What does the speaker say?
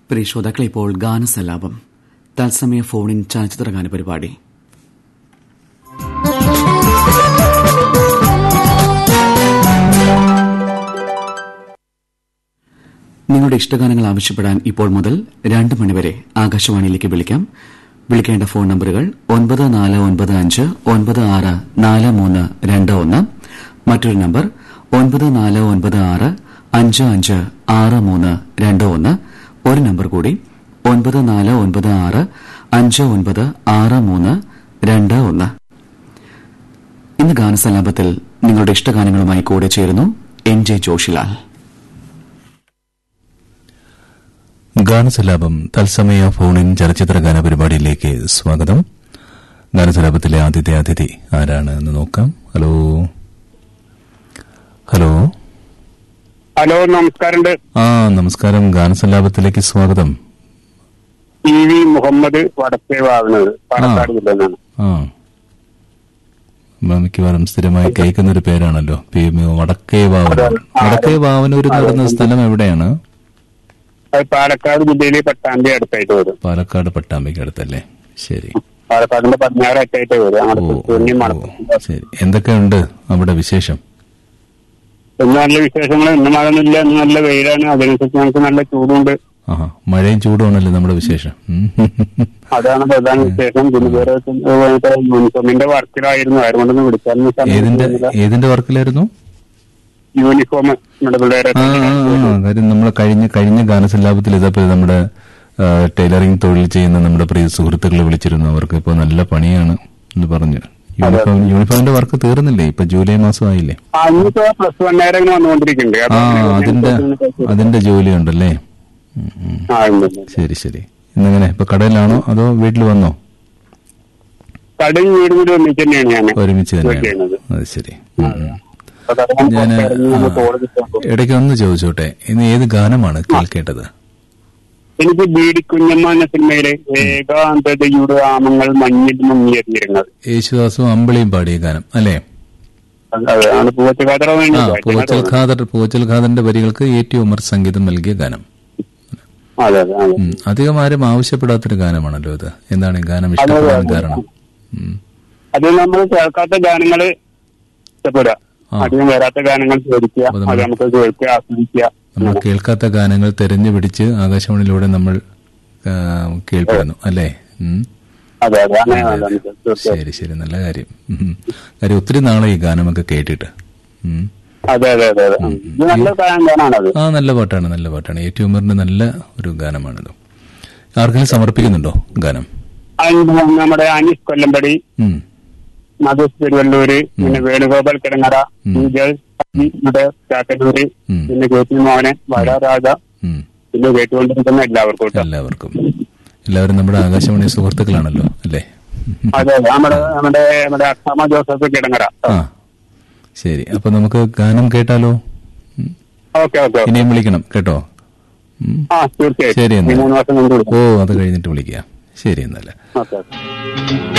പ്രിയ ശ്രോതാക്കളെ ഇപ്പോൾ ഗാനസല്ലാപം തത്സമയ ഫോണിൻ ചലച്ചിത്ര ഗാന പരിപാടി നിങ്ങളുടെ ഇഷ്ടഗാനങ്ങൾ ആവശ്യപ്പെടാൻ ഇപ്പോൾ മുതൽ രണ്ട് മണിവരെ ആകാശവാണിയിലേക്ക് വിളിക്കാം വിളിക്കേണ്ട ഫോൺ നമ്പറുകൾ ഒൻപത് നാല് ഒൻപത് അഞ്ച് ഒൻപത് ആറ് നാല് മൂന്ന് രണ്ട് ഒന്ന് മറ്റൊരു നമ്പർ ഒൻപത് നാല് ഒൻപത് ആറ് അഞ്ച് അഞ്ച് ആറ് മൂന്ന് രണ്ട് ഒന്ന് ഒരു നമ്പർ കൂടി ഒൻപത് നാല് ഒൻപത് ആറ് അഞ്ച് ഒൻപത് ആറ് മൂന്ന് രണ്ട് ഒന്ന് ഇന്ന് ഗാനസലാപത്തിൽ നിങ്ങളുടെ ഇഷ്ടഗാനങ്ങളുമായി കൂടെ ചേരുന്നു എൻ ജെ ജോഷിലാൽ ഗാനസലാപം തത്സമയ ഫോണിൻ ചലച്ചിത്ര ഗാന പരിപാടിയിലേക്ക് സ്വാഗതം ഗാനസലാപത്തിലെ ആദ്യത്തെ അതിഥി ആരാണ് എന്ന് നോക്കാം ഹലോ ഹലോ ഹലോ നമസ്കാരമുണ്ട് ആ നമസ്കാരം ഗാനസലാപത്തിലേക്ക് സ്വാഗതം ടി വി മുഹമ്മദ് വടക്കേ വാകുന്നത് പാലക്കാട് ജില്ല നിന്നാണ് ആ മ- മിക്കവാറും സ്ഥിരമായി കേൾക്കുന്ന ഒരു പേരാണല്ലോ പി എം വടക്കേ വാവനൂർ വടക്കേ വാവനൂർ എന്ന് പറയുന്ന സ്ഥലം എവിടെയാണ് അത് പാലക്കാട് ജില്ലയിലെ പട്ടാമ്പി അടുത്തായിട്ട് വരും പാലക്കാട് പട്ടാമ്പിക്ക് അടുത്തല്ലേ ശരി പാലക്കാടിന്റെ പടിഞ്ഞാറ് അറ്റായിട്ട് വരും ഓ നമ്മുടെ ഓ, തൃശ്ശൂരിനെയും ഓ, മണപ്പുറം ശരി എന്തൊക്കെയുണ്ട് അവിടെ വിശേഷം ഇന്ന് നല്ല വിശേഷങ്ങൾ ഇന്ന് മഴയൊന്നുമില്ല ഇന്ന് നല്ല വെയിലാണ് അതിനനുസരിച്ച് നമുക്ക് നല്ല ചൂടുണ്ട് ആഹാ മഴയും ചൂടുമാണല്ലോ നമ്മുടെ വിശേഷം ഉം. അതാണ് പ്രധാന വിശേഷം പിന്നെ വേറെ യൂണിഫോമിന്റെ വർക്കിലായിരുന്നു ആരുകൊണ്ടൊന്നും വിളിക്കാനൊന്നും ഏതിന്റെ സമയമില്ല ഏതിന്റെ വർക്കിലായിരുന്നു യൂണിഫോം നമ്മുടെ പിള്ളേരെ ആ ആ, ആ, കാര്യം നമ്മളെ കഴിഞ്ഞ കഴിഞ്ഞ ഗാനസല്ലാപത്തിൽ ഇതേപോലെ നമ്മുടെ ആ, ടൈലറിംഗ് തൊഴിൽ ചെയ്യുന്ന നമ്മുടെ പ്രിയ സുഹൃത്തുക്കളെ വിളിച്ചിരുന്നു അവർക്ക് ഇപ്പോൾ നല്ല പണിയാണ് എന്ന് പറഞ്ഞു യൂണിഫോം യൂണിഫോമിന്റെ വർക്ക് തീർന്നില്ലേ ഇപ്പൊ ജൂലൈ മാസം ആയില്ലേ ആ ഇന്നിപ്പോ പ്ലസ് വൺ നേരം ഇങ്ങനെ വന്നുകൊണ്ടിരിക്കുന്നുണ്ട് ആ അപ്പൊ അതിന്റെ അതിന്റെ ജോലി ഉണ്ടല്ലേ ഉം, ഉം. ആ ഉണ്ട്, ഉണ്ട്. ശരി ശരി ഇന്നെങ്ങനെ ഇപ്പൊ കടയിലാണോ അതോ വീട്ടിൽ വന്നോ കടയും വീടും കൂടി ഒന്നിച്ച് തന്നെയാണ് ഞാൻ ഒരുമിച്ച് ജോലി തന്നെയാണ് ചെയ്യുന്നത് അത് ശരി ഉം, ഉം. അപ്പൊ കടയും ഞാൻ പുറത്തിറങ്ങി നമ്മൾ കോളേജിൽ പോകും. ഇടയ്ക്ക് ഒന്ന് ചോദിച്ചോട്ടെ ഇന്ന് ഏത് ഗാനമാണ് കേൾക്കേണ്ടത് എനിക്ക് ബീഡി കുഞ്ഞമ്മ എന്ന സിനിമയിലെ ഏകാന്തതയുടെ ആമങ്ങൾ മഞ്ഞിൽ മുങ്ങിയ തീരങ്ങൾ യേശുദാസും അമ്പിളിയും പാടിയ ഗാനം അല്ലേ അതാണ് പൂവച്ചുകാതറ വേണ്ടി ആ പൂവച്ചൽ ഖാദർ പൂവച്ചൽ ഖാദറിന്റെ വരികൾക്ക് എ ടി ഉമർ സംഗീതം നൽകിയ ഗാനം അതെ അതെ അതെ ഉം. അധികം ആരും ആവശ്യപ്പെടാത്തൊരു ഗാനമാണല്ലോ ഇത് എന്താണ് ഈ ഗാനം ഇഷ്ടപ്പെടാൻ കാരണം ഉം. അത് നമ്മൾ കേൾക്കാത്ത ഗാനങ്ങള് ഇഷ്ടപ്പെടുക ആ. അധികം വരാത്ത ഗാനങ്ങൾ ചോദിക്കുക അപ്പൊ നമ്മൾ- അത് നമുക്ക് കേൾക്കുക ആസ്വദിക്കുക നമ്മൾ കേൾക്കാത്ത ഗാനങ്ങൾ തെരഞ്ഞു പിടിച്ച് ആകാശവാണിയിലൂടെ നമ്മൾ ആ, കേൾപ്പെടുന്നു അല്ലേ ഉം. അതെ അതെ അങ്ങനെയാണ് നമുക്ക് തീർച്ചയായും ശരി ശരി നല്ല കാര്യം ഉം. കാര്യം ഒത്തിരി നാളെ ഈ ഗാനമൊക്കെ കേട്ടിട്ട് ഉം. അതെ അതെ അതെ അതെ ഇത് നല്ല ഗാനാണത് ആ നല്ല പാട്ടാണ് നല്ല പാട്ടാണ് എ ടി ഉമറിന്റെ നല്ല ഒരു ഗാനമാണിത് ആർക്കെങ്കിലും സമർപ്പിക്കുന്നുണ്ടോ ഗാനം അതിന് നമ്മുടെ അനീസ് കൊല്ലമ്പടി ഉം. മധുസ് തിരുവല്ലൂര് പിന്നെ വേണുഗോപാൽ കിടങ്ങറ പൂജൽ ഇവിടെ ചാക്കന്നൂര് ഉം. പിന്നെ കെ പി മോഹനൻ വരാരാജ ഉം. പിന്നെ കേട്ടുകൊണ്ടിരിക്കുന്ന എല്ലാവർക്കും കേട്ടോ. എല്ലാവർക്കും എല്ലാവരും നമ്മുടെ ആകാശവാണി സുഹൃത്തുക്കളാണല്ലോ അല്ലേ അതെ അതെ നമ്മുടെ നമ്മുടെ നമ്മുടെ അക്ഷമ ജോസഫ് കിടങ്ങറ ആ ശരി അപ്പൊ നമുക്ക് ഗാനം കേട്ടാലോ ഉം. ഓക്കെ ഓക്കെ ഇനിയും വിളിക്കണം കേട്ടോ ഉം. ആ തീർച്ചയായും ശരി ഈ എന്നാൽ മൂന്ന് വർഷം കൊണ്ട് ഓ അത് കഴിഞ്ഞിട്ട് വിളിക്കാം ശരി എന്നല്ലേ ഓക്കെ ഓക്കെ